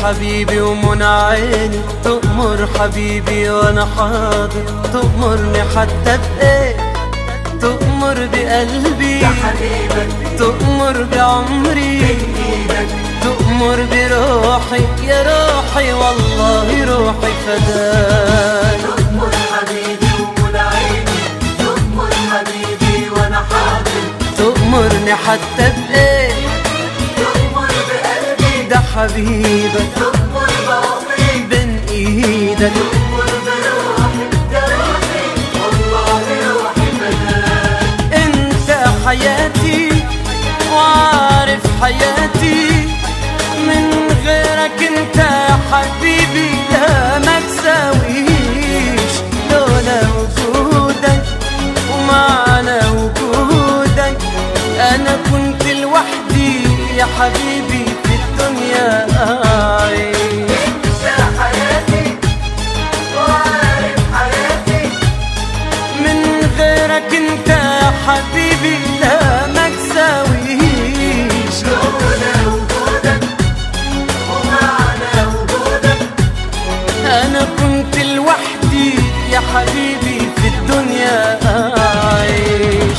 حبيبي ومنى عيني تأمر حبيبي وانا حاضر تأمرني حتى بإيه تأمر بقلبي يا حبيبك تأمر بعمري بإيدك تأمر بروحي يا روحي والله روحي فداك تؤمر حبيبي ومنى عيني تؤمر حبيبي وانا حاضر تأمرني حتى بإيه تؤمر بقلبي ده حبيبك تؤمر بعمري بين إيدك تؤمر بروحي يا روحي والله روحي فداك انت حياتي وعارف حياتي من غيرك انت يا حبيبي لا ما تساويش لولا وجودك ومعنى وجودك انا كنت لوحدي يا حبيبي في الدنيا اعيش يا حياتي وعارف حياتي من غيرك انت يا حبيبي لا ما تساويش لولا وجودك ومعنى وجودك انا كنت لوحدي يا حبيبي في الدنيا اعيش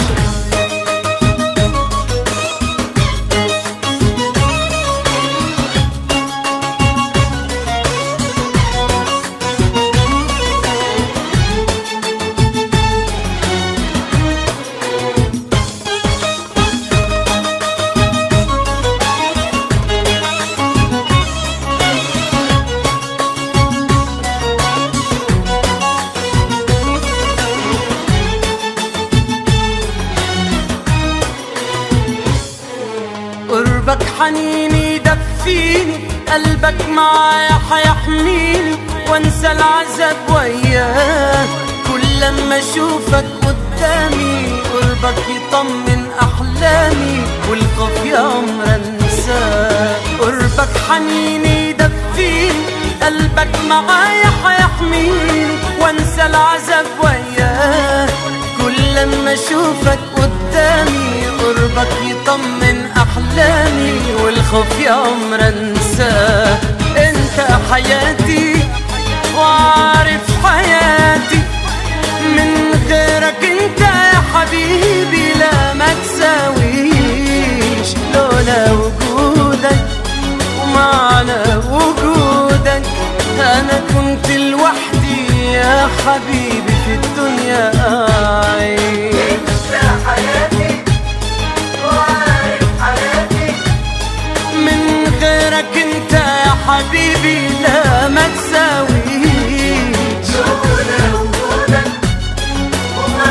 قربك حنيني دفيني قلبك معايا حيحميني وانسى العذاب وياك كل لما اشوفك قدامي قربك يطمن احلامي والخوف يا عمر انساه قربك حنيني دفيني قلبك معايا حيحميني وانسى العذاب وياك كل لما اشوفك قدامي قربك يطمن احلامي والخوف يا عمر انساه انت حياتي وعارف حياتي من غيرك انت يا حبيبي لا ما تساويش لولا وجودك ومعنى وجودك انا كنت لوحدي يا حبيبي في الدنيا اعيش يا حياتي وعارف حياتي من غيرك انت يا حبيبي لا ما تساويش لولا وجودك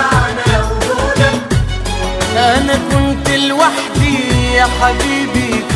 ومعنى وجودك انا كنت لوحدي يا حبيبي